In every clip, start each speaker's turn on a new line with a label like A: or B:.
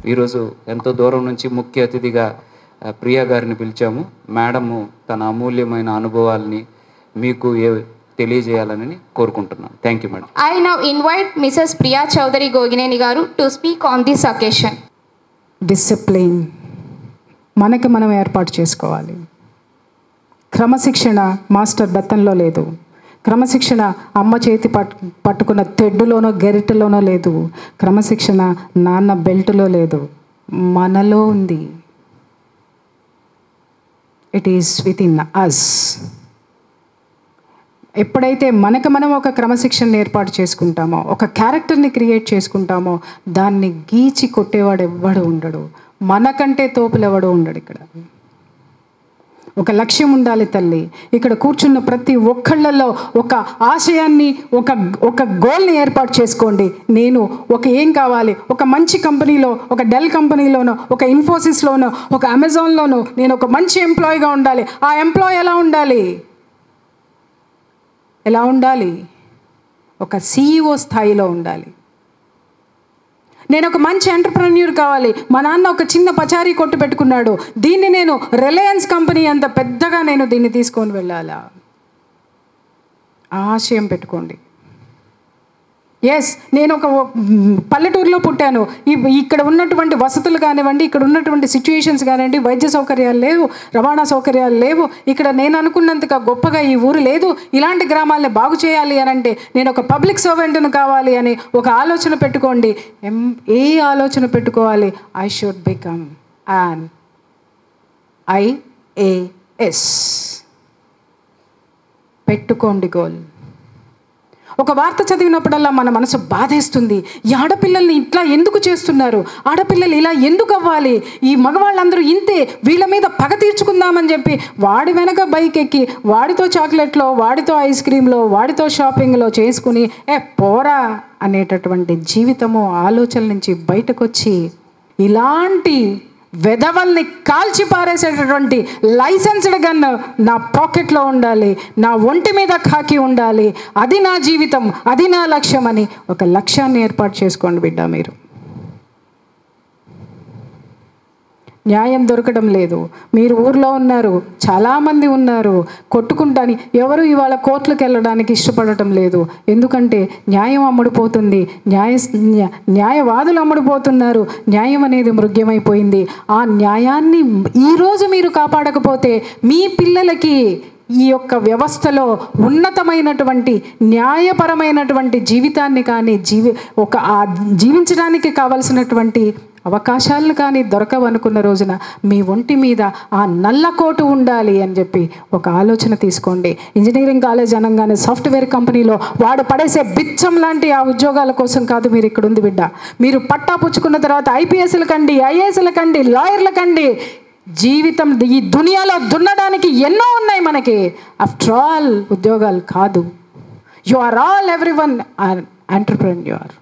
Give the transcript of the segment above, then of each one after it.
A: ఈరోజు ఎంతో దూరం నుంచి ముఖ్య అతిథిగా ఆ, ప్రియా గారిని పిలిచాము మేడము తన అమూల్యమైన అనుభవాల్ని మీకు ఏ తెలియజేయాలని కోరుకుంటున్నాను thank you madam
B: I now invite Mrs. Priya Chaudhary Gogineni Garu to speak on this occasion.
C: Discipline మనకి మనం ఏర్పాటు చేసుకోవాలి క్రమశిక్షణ మాస్టర్ బెత్తంలో లేదు క్రమశిక్షణ అమ్మ చేతి పట్ పట్టుకున్న తెడ్డులోనో గెరిటలోనో లేదు క్రమశిక్షణ నాన్న బెల్టులో లేదు మనలో ఉంది it is within us ఎప్పుడైతే మనకు మనం ఒక క్రమశిక్షణ ఏర్పాటు చేసుకుంటామో ఒక క్యారెక్టర్ని క్రియేట్ చేసుకుంటామో దాన్ని గీచి కొట్టేవాడు ఎవ్వడు ఉండడు మనకంటే తోపులు ఎవడు ఉండడు ఇక్కడ ఒక లక్ష్యం ఉండాలి తల్లి ఇక్కడ కూర్చున్న ప్రతి ఒక్కళ్ళల్లో ఒక ఆశయాన్ని ఒక ఒక గోల్ని ఏర్పాటు చేసుకోండి నేను ఒక ఏం కావాలి ఒక మంచి కంపెనీలో ఒక డెల్ కంపెనీలోనో ఒక ఇన్ఫోసిస్లోనో ఒక అమెజాన్లోనో నేను ఒక మంచి ఎంప్లాయీగా ఉండాలి ఆ ఎంప్లాయ్ ఎలా ఉండాలి ఎలా ఉండాలి ఒక సీఈఓ స్థాయిలో ఉండాలి నేను ఒక మంచి ఎంటర్ప్రెన్యూర్ కావాలి మా నాన్న ఒక చిన్న పచారీ కొట్టు పెట్టుకున్నాడు దీన్ని నేను రిలయన్స్ కంపెనీ అంత పెద్దగా నేను దీన్ని తీసుకొని వెళ్ళాలా ఆశయం పెట్టుకోండి ఎస్ నేను ఒక మ్, పల్లెటూరులో పుట్టాను ఈ- ఇక్కడ ఉన్నటువంటి వసతులు కానివ్వండి ఇక్కడ ఉన్నటువంటి సిచ్యుయేషన్స్ కానివ్వండి వైద్య సౌకర్యాలు లేవు రవాణా సౌకర్యాలు లేవు ఇక్కడ నేను అనుకున్నంతగా గొప్పగా ఈ ఊరు లేదు ఇలాంటి గ్రామాలని బాగు చేయాలి అని అంటే నేను ఒక పబ్లిక్ సర్వెంట్ను కావాలి అని ఒక ఆలోచన పెట్టుకోండి ఎం ఏ ఆలోచన పెట్టుకోవాలి I should become an IAS పెట్టుకోండి గోల్ ఒక వార్త చదివినప్పుడల్లా మన మనసు బాధేస్తుంది ఈ ఆడపిల్లల్ని ఇట్లా ఎందుకు చేస్తున్నారు ఆడపిల్లలు ఇలా ఎందుకు అవ్వాలి ఈ మగవాళ్ళందరూ ఇంతే వీళ్ళ మీద పగ తీర్చుకుందామని చెప్పి వాడి వెనక బైక్ ఎక్కి వాడితో చాక్లెట్లో వాడితో ఐస్ క్రీమ్లో వాడితో షాపింగ్లో చేసుకుని ఏ పోరా అనేటటువంటి జీవితము ఆలోచన నుంచి బయటకొచ్చి ఇలాంటి వెధవల్ని కాల్చి పారేసేటటువంటి లైసెన్స్డ్ గన్ నా పాకెట్లో ఉండాలి నా ఒంటి మీద ఖాకి ఉండాలి అది నా జీవితం అది నా లక్ష్యం అని ఒక లక్ష్యాన్ని ఏర్పాటు చేసుకోండి బిడ్డ మీరు న్యాయం దొరకడం లేదు మీరు ఊర్లో ఉన్నారు చాలామంది ఉన్నారు కొట్టుకుంటాని ఎవరు ఇవాళ కోర్టులకు వెళ్ళడానికి ఇష్టపడటం లేదు ఎందుకంటే న్యాయం అమ్ముడుపోతుంది న్యాయ న్యా- న్యాయవాదులు అమ్ముడుపోతున్నారు న్యాయం అనేది మృగ్యమైపోయింది ఆ న్యాయాన్ని ఈరోజు మీరు కాపాడకపోతే మీ పిల్లలకి ఈ యొక్క వ్యవస్థలో ఉన్నతమైనటువంటి న్యాయపరమైనటువంటి జీవితాన్ని కానీ జీవి ఒక ఆ జీవించడానికి కావలసినటువంటి అవకాశాలను కానీ దొరకవు అనుకున్న రోజున మీ ఒంటి మీద ఆ నల్ల కోటు ఉండాలి అని చెప్పి ఒక ఆలోచన తీసుకోండి ఇంజనీరింగ్ కాలేజ్ అనగానే సాఫ్ట్వేర్ కంపెనీలో వాడు పడేసే బిచ్చం లాంటి ఆ ఉద్యోగాల కోసం కాదు మీరు ఇక్కడ ఉంది బిడ్డ మీరు పట్టా పుచ్చుకున్న తర్వాత ఐపీఎస్ల కండి ఐఏఎస్ల కండి లాయర్ల కండి జీవితం ఈ దునియాలో దున్నడానికి ఎన్నో ఉన్నాయి మనకి ఆఫ్టర్ ఆల్ ఉద్యోగాలు కాదు you are all every one entrepreneur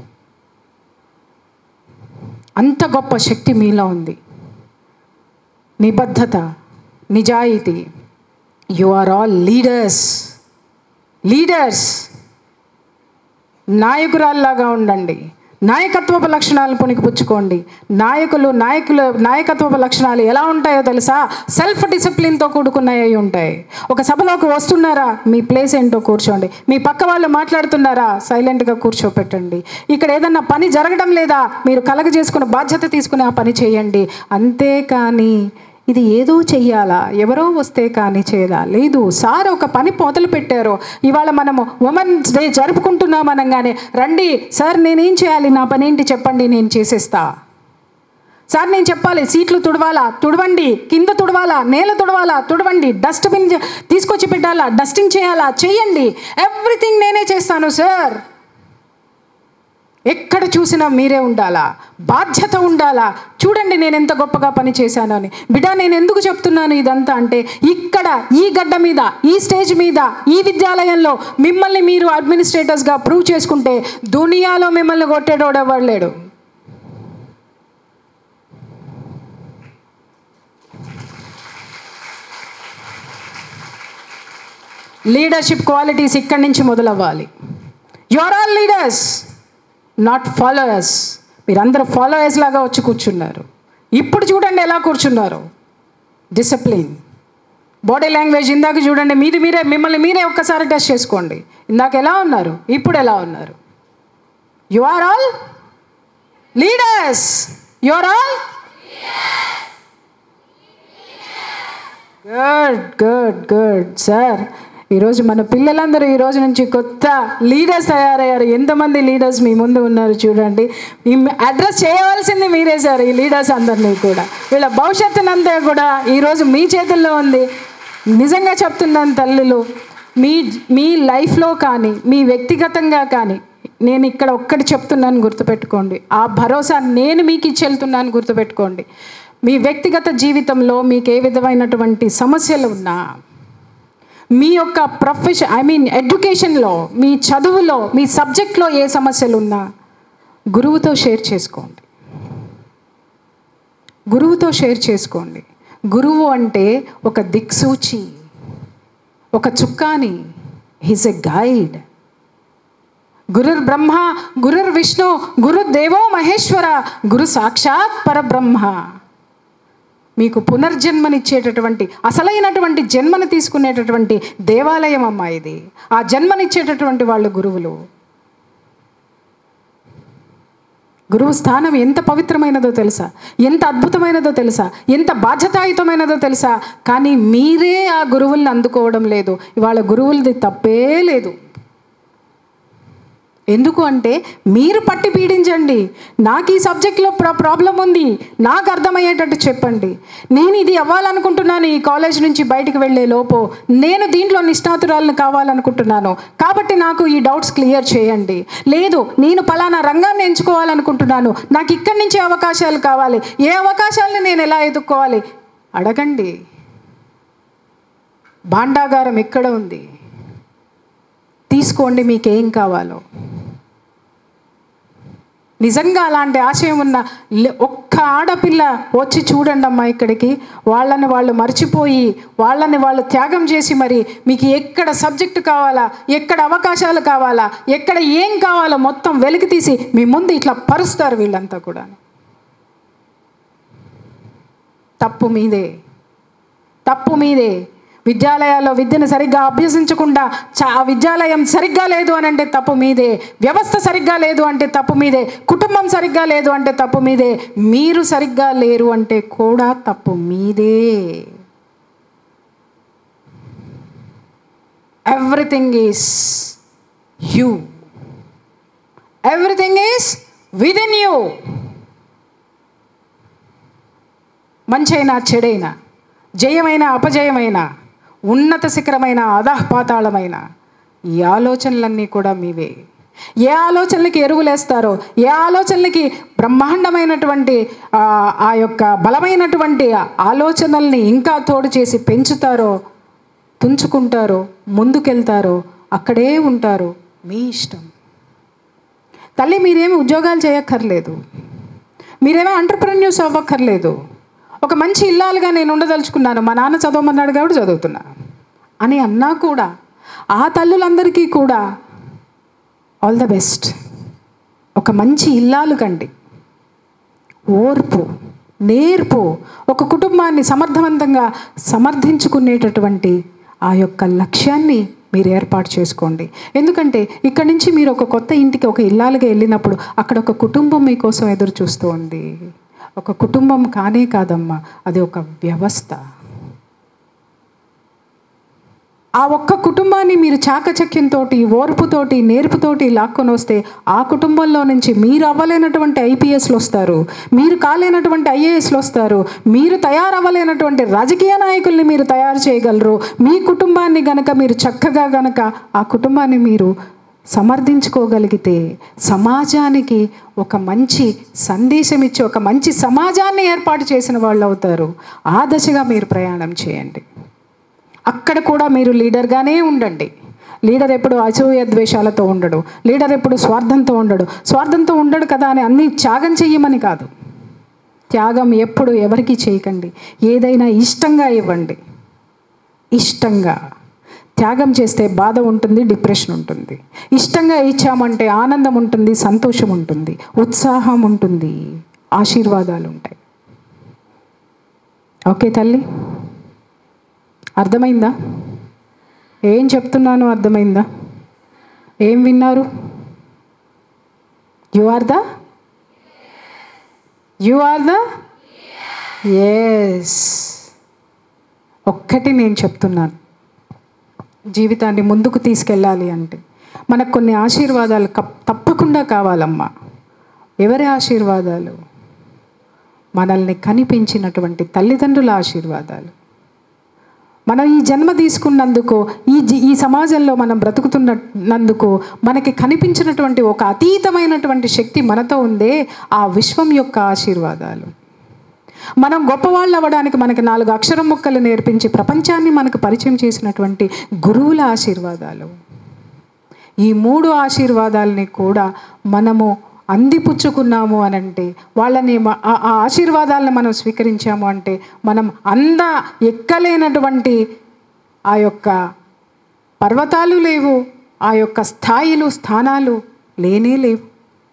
C: అంత గొప్ప శక్తి మీలో ఉంది నిబద్ధత నిజాయితీ you are all leaders leaders నాయకురాల్లాగా ఉండండి నాయకత్వపు లక్షణాలను పుణికిపుచ్చుకోండి నాయకులు నాయకులు నాయకత్వపు లక్షణాలు ఎలా ఉంటాయో తెలుసా సెల్ఫ్ డిసిప్లిన్తో కూడుకున్నాయి ఉంటాయి ఒక సభలోకి వస్తున్నారా మీ ప్లేస్ ఏంటో కూర్చోండి మీ పక్క వాళ్ళు మాట్లాడుతున్నారా సైలెంట్గా కూర్చోపెట్టండి ఇక్కడ ఏదన్నా పని జరగడం లేదా మీరు కలగ చేసుకున్న బాధ్యత తీసుకుని ఆ పని చేయండి అంతేకాని ఇది ఏదో చెయ్యాలా ఎవరో వస్తే కానీ చేయాలా లేదు సార్ ఒక పని మొదలు పెట్టారు ఇవాళ మనము ఉమెన్స్ డే జరుపుకుంటున్నాం అనగానే రండి సార్ నేనేం చేయాలి నా పని ఏంటి చెప్పండి నేను చేసేస్తా సార్ నేను చెప్పాలి సీట్లు తుడవాలా తుడవండి కింద తుడవాలా నేల తుడవాలా తుడవండి డస్ట్బిన్ తీసుకొచ్చి పెట్టాలా డస్టింగ్ చేయాలా చేయండి ఎవ్రీథింగ్ నేనే చేస్తాను సార్ ఎక్కడ చూసినా మీరే ఉండాలా బాధ్యత ఉండాలా చూడండి నేను ఎంత గొప్పగా పని చేశాను అని బిడ్డ నేను ఎందుకు చెప్తున్నాను ఇదంతా అంటే ఇక్కడ ఈ గడ్డ మీద ఈ స్టేజ్ మీద ఈ విద్యాలయంలో మిమ్మల్ని మీరు అడ్మినిస్ట్రేటర్స్గా ప్రూవ్ చేసుకుంటే దునియాలో మిమ్మల్ని కొట్టేటోడు ఎవడు లేడు లీడర్షిప్ క్వాలిటీస్ ఇక్కడి నుంచి మొదలవ్వాలి you are all leaders not followers మీరందరూ ఫాలోయర్స్ లాగా వచ్చి కూర్చున్నారు ఇప్పుడు చూడండి ఎలా కూర్చున్నారు డిసిప్లిన్ బాడీ లాంగ్వేజ్ ఇందాక చూడండి మీది మీరే మిమ్మల్ని మీరే ఒక్కసారి టెస్ట్ చేసుకోండి ఇందాక ఎలా ఉన్నారు ఇప్పుడు ఎలా ఉన్నారు you are all leaders you are all good good good sir ఈరోజు మన పిల్లలందరూ ఈ రోజు నుంచి కొత్త లీడర్స్ తయారయ్యారు ఎంతమంది లీడర్స్ మీ ముందు ఉన్నారు చూడండి ఈ అడ్రస్ చేయవలసింది మీరే సార్ ఈ లీడర్స్ అందరినీ కూడా వీళ్ళ భవిష్యత్తునంతా కూడా ఈరోజు మీ చేతుల్లో ఉంది నిజంగా చెప్తున్నాను తల్లులు మీ మీ లైఫ్లో కానీ మీ వ్యక్తిగతంగా కానీ నేను ఇక్కడ ఒక్కటి చెప్తున్నాను గుర్తుపెట్టుకోండి ఆ భరోసా నేను మీకు ఇచ్చి వెళ్తున్నాను గుర్తుపెట్టుకోండి మీ వ్యక్తిగత జీవితంలో మీకు ఏ విధమైనటువంటి సమస్యలు ఉన్నా మీ యొక్క ప్రొఫెషన్ ఐ మీన్ ఎడ్యుకేషన్లో మీ చదువులో మీ సబ్జెక్ట్లో ఏ సమస్యలు ఉన్నా గురువుతో షేర్ చేసుకోండి గురువుతో షేర్ చేసుకోండి గురువు అంటే ఒక దిక్సూచి ఒక చుక్కాని హీస్ ఎ గైడ్ గురుర్ బ్రహ్మ గురుర్ విష్ణు గురు దేవో మహేశ్వర గురు సాక్షాత్ పరబ్రహ్మ మీకు పునర్జన్మనిచ్చేటటువంటి అసలైనటువంటి జన్మను తీసుకునేటటువంటి దేవాలయం అమ్మా ఇది ఆ జన్మనిచ్చేటటువంటి వాళ్ళు గురువులు గురువు స్థానం ఎంత పవిత్రమైనదో తెలుసా ఎంత అద్భుతమైనదో తెలుసా ఎంత బాధ్యతాయుతమైనదో తెలుసా కానీ మీరే ఆ గురువుల్ని అందుకోవడం లేదు ఇవాళ గురువులది తప్పే లేదు ఎందుకు అంటే మీరు పట్టి పీడించండి నాకు ఈ సబ్జెక్ట్లో ప్రా ప్రాబ్లం ఉంది నాకు అర్థమయ్యేటట్టు చెప్పండి నేను ఇది అవ్వాలనుకుంటున్నాను ఈ కాలేజ్ నుంచి బయటికి వెళ్ళే లోపు నేను దీంట్లో నిష్ణాతురాలను కావాలనుకుంటున్నాను కాబట్టి నాకు ఈ డౌట్స్ క్లియర్ చేయండి లేదు నేను పలానా రంగాన్ని ఎంచుకోవాలనుకుంటున్నాను నాకు ఇక్కడి నుంచి అవకాశాలు కావాలి ఏ అవకాశాలను నేను ఎలా ఎదుర్కోవాలి అడగండి భాండాగారం ఎక్కడ ఉంది తీసుకోండి మీకు ఏం కావాలో నిజంగా అలాంటి ఆశయం ఉన్న లే- ఒక్క ఆడపిల్ల వచ్చి చూడండి అమ్మా ఇక్కడికి వాళ్ళని వాళ్ళు మర్చిపోయి వాళ్ళని వాళ్ళు త్యాగం చేసి మరి మీకు ఎక్కడ సబ్జెక్టు కావాలా ఎక్కడ అవకాశాలు కావాలా ఎక్కడ ఏం కావాలో మొత్తం వెలికి తీసి మీ ముందు ఇట్లా పరుస్తారు వీళ్ళంతా కూడా తప్పు మీదే తప్పు మీదే విద్యాలయాల్లో విద్యను సరిగ్గా అభ్యసించకుండా చా ఆ విద్యాలయం సరిగ్గా లేదు అని అంటే తప్పు మీదే వ్యవస్థ సరిగ్గా లేదు అంటే తప్పు మీదే కుటుంబం సరిగ్గా లేదు అంటే తప్పు మీదే మీరు సరిగ్గా లేరు అంటే కూడా తప్పు మీదే everything is you everything is within you మంచైనా చెడైనా జయమైన అపజయమైన ఉన్నత శిఖరమైన అధఃపాతాళమైన ఈ ఆలోచనలన్నీ కూడా మీవే ఏ ఆలోచనలకి ఎరువులేస్తారో ఏ ఆలోచనలకి బ్రహ్మాండమైనటువంటి ఆ, ఆ యొక్క బలమైనటువంటి ఆలోచనల్ని ఇంకా తోడు చేసి పెంచుతారో తుంచుకుంటారో ముందుకెళ్తారో అక్కడే ఉంటారు మీ ఇష్టం తల్లి మీరేమి ఉద్యోగాలు చేయక్కర్లేదు మీరేమో అంటర్ప్రెన్యూర్స్ అవ్వక్కర్లేదు ఒక మంచి ఇల్లాలుగా నేను ఉండదలుచుకున్నాను మా నాన్న చదవమన్నాడు కాబట్టి చదువుతున్నా అని అన్నా కూడా ఆ తల్లులందరికీ కూడా ఆల్ ద బెస్ట్ ఒక మంచి ఇల్లాలు కండి ఓర్పు నేర్పు ఒక కుటుంబాన్ని సమర్థవంతంగా సమర్థించుకునేటటువంటి ఆ యొక్క లక్ష్యాన్ని మీరు ఏర్పాటు చేసుకోండి ఎందుకంటే ఇక్కడి నుంచి మీరు ఒక కొత్త ఇంటికి ఒక ఇల్లాలుగా వెళ్ళినప్పుడు అక్కడ ఒక కుటుంబం మీకోసం ఎదురు చూస్తూ ఉంది ఒక కుటుంబం కానే కాదమ్మా అది ఒక వ్యవస్థ ఆ ఒక్క కుటుంబాన్ని మీరు చాకచక్యంతో ఓర్పుతోటి నేర్పుతోటి లాక్కొని వస్తే ఆ కుటుంబంలో నుంచి మీరు అవ్వలేనటువంటి ఐపీఎస్లు వస్తారు మీరు కాలేనటువంటి ఐఏఎస్లు వస్తారు మీరు తయారవ్వలేనటువంటి రాజకీయ నాయకుల్ని మీరు తయారు చేయగలరు మీ కుటుంబాన్ని గనక మీరు చక్కగా గనక ఆ కుటుంబాన్ని మీరు సమర్థించుకోగలిగితే సమాజానికి ఒక మంచి సందేశం ఇచ్చి ఒక మంచి సమాజాన్ని ఏర్పాటు చేసిన వాళ్ళు అవుతారు ఆ దశగా మీరు ప్రయాణం చేయండి అక్కడ కూడా మీరు లీడర్గానే ఉండండి లీడర్ ఎప్పుడు అసూయ ద్వేషాలతో ఉండడు లీడర్ ఎప్పుడు స్వార్థంతో ఉండడు స్వార్థంతో ఉండడు కదా అని అన్నీ త్యాగం చెయ్యమని కాదు త్యాగం ఎప్పుడు ఎవరికి చేయకండి ఏదైనా ఇష్టంగా ఇవ్వండి ఇష్టంగా త్యాగం చేస్తే బాధ ఉంటుంది డిప్రెషన్ ఉంటుంది ఇష్టంగా ఇచ్చామంటే ఆనందం ఉంటుంది సంతోషం ఉంటుంది ఉత్సాహం ఉంటుంది ఆశీర్వాదాలు ఉంటాయి ఓకే తల్లి అర్థమైందా ఏం చెప్తున్నానో అర్థమైందా ఏం విన్నారు you are the you are the ఎస్ ఒక్కటి నేను చెప్తున్నాను జీవితాన్ని ముందుకు తీసుకెళ్ళాలి అంటే మనకు కొన్ని ఆశీర్వాదాలు కప్- తప్పకుండా కావాలమ్మా ఎవరి ఆశీర్వాదాలు మనల్ని కనిపించినటువంటి తల్లిదండ్రుల ఆశీర్వాదాలు మనం ఈ జన్మ తీసుకున్నందుకు ఈ జీ ఈ సమాజంలో మనం బ్రతుకుతున్నందుకు మనకి కనిపించినటువంటి ఒక అతీతమైనటువంటి శక్తి మనతో ఉందే ఆ విశ్వం యొక్క ఆశీర్వాదాలు మనం గొప్పవాళ్ళు అవ్వడానికి మనకి నాలుగు అక్షరం ముక్కలు నేర్పించి ప్రపంచాన్ని మనకు పరిచయం చేసినటువంటి గురువుల ఆశీర్వాదాలు ఈ మూడు ఆశీర్వాదాలని కూడా మనము అందిపుచ్చుకున్నాము అని అంటే వాళ్ళని మ- ఆ ఆ ఆశీర్వాదాలను మనం స్వీకరించాము అంటే మనం అంద ఎక్కలేనటువంటి ఆ యొక్క పర్వతాలు లేవు ఆ యొక్క స్థాయిలు స్థానాలు లేనే లేవు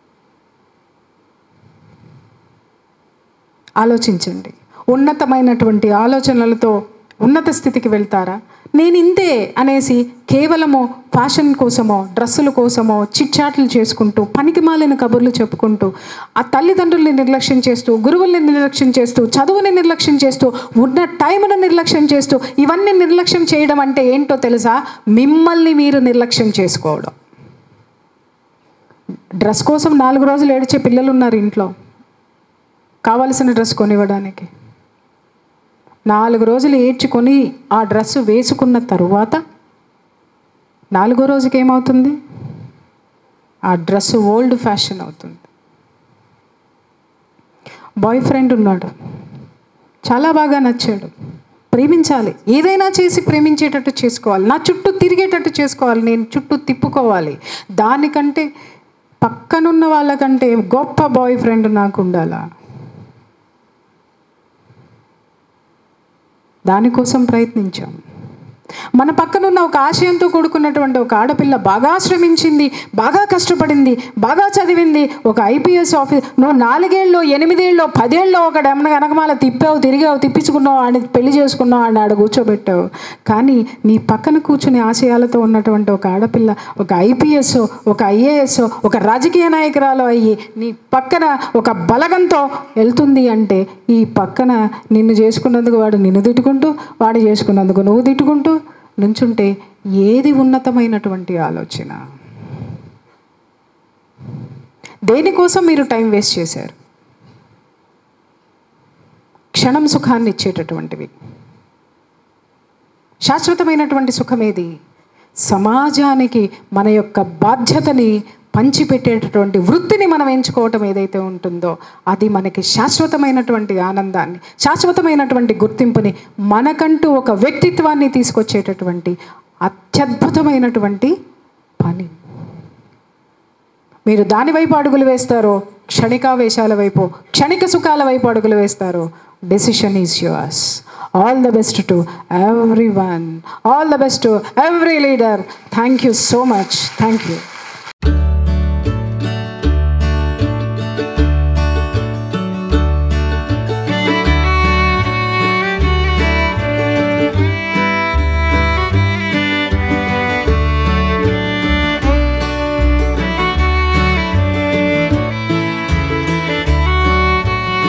C: ఆలోచించండి ఉన్నతమైనటువంటి ఆలోచనలతో ఉన్నత స్థితికి వెళ్తారా నేను ఇంతే అనేసి కేవలము ఫ్యాషన్ కోసమో డ్రెస్సుల కోసమో చిట్చాట్లు చేసుకుంటూ పనికి మాలిన కబుర్లు చెప్పుకుంటూ ఆ తల్లిదండ్రుల్ని నిర్లక్ష్యం చేస్తూ గురువుల్ని నిర్లక్ష్యం చేస్తూ చదువుని నిర్లక్ష్యం చేస్తూ ఉన్న టైంను నిర్లక్ష్యం చేస్తూ ఇవన్నీ నిర్లక్ష్యం చేయడం అంటే ఏంటో తెలుసా మిమ్మల్ని మీరు నిర్లక్ష్యం చేసుకోవడం డ్రెస్ కోసం నాలుగు రోజులు ఏడిచే పిల్లలు ఉన్నారు ఇంట్లో కావలసిన డ్రెస్ కొనివ్వడానికి నాలుగు రోజులు ఏడ్చుకొని ఆ డ్రెస్ వేసుకున్న తరువాత నాలుగో రోజుకి ఏమవుతుంది ఆ డ్రెస్ ఓల్డ్ ఫ్యాషన్ అవుతుంది బాయ్ ఫ్రెండ్ ఉన్నాడు చాలా బాగా నచ్చాడు ప్రేమించాలి ఏదైనా చేసి ప్రేమించేటట్టు చేసుకోవాలి నా చుట్టూ తిరిగేటట్టు చేసుకోవాలి నేను చుట్టూ తిప్పుకోవాలి దానికంటే పక్కనున్న వాళ్ళకంటే గొప్ప బాయ్ ఫ్రెండ్ నాకు ఉండాలా దానికోసం ప్రయత్నించాం మన పక్కనున్న ఒక ఆశయంతో కూడుకున్నటువంటి ఒక ఆడపిల్ల బాగా శ్రమించింది బాగా కష్టపడింది బాగా చదివింది ఒక ఐపీఎస్ ఆఫీస్ నువ్వు నాలుగేళ్ళు ఎనిమిదేళ్ళు పదేళ్ళు ఒక డెమ్న వెనకమాల తిప్పావు తిరిగావు తిప్పించుకున్నావు ఆడిని పెళ్లి చేసుకున్నావు ఆడిని ఆడ కూర్చోబెట్టావు కానీ నీ పక్కన కూర్చుని ఆశయాలతో ఉన్నటువంటి ఒక ఆడపిల్ల ఒక ఐపీఎస్ ఒక ఐఏఎస్ ఒక రాజకీయ నాయకురాలు అయ్యి నీ పక్కన ఒక బలగంతో వెళ్తుంది అంటే ఈ పక్కన నిన్ను చేసుకున్నందుకు వాడు నిన్ను తిట్టుకుంటూ వాడు చేసుకున్నందుకు నువ్వు తిట్టుకుంటూ నుంచుంటే ఏది ఉన్నతమైనటువంటి ఆలోచన దేనికోసం మీరు టైం వేస్ట్ చేశారు క్షణం సుఖాన్ని ఇచ్చేటటువంటివి శాశ్వతమైనటువంటి సుఖమేది సమాజానికి మన యొక్క బాధ్యతని పంచిపెట్టేటటువంటి వృత్తిని మనం ఎంచుకోవటం ఏదైతే ఉంటుందో అది మనకి శాశ్వతమైనటువంటి ఆనందాన్ని శాశ్వతమైనటువంటి గుర్తింపుని మనకంటూ ఒక వ్యక్తిత్వాన్ని తీసుకొచ్చేటటువంటి అత్యద్భుతమైనటువంటి పని మీరు దాని వైపు అడుగులు వేస్తారో క్షణికావేశాల వైపు క్షణిక సుఖాల వైపు అడుగులు వేస్తారో decision is yours all the best to every one all the best to every leader thank you so much thank you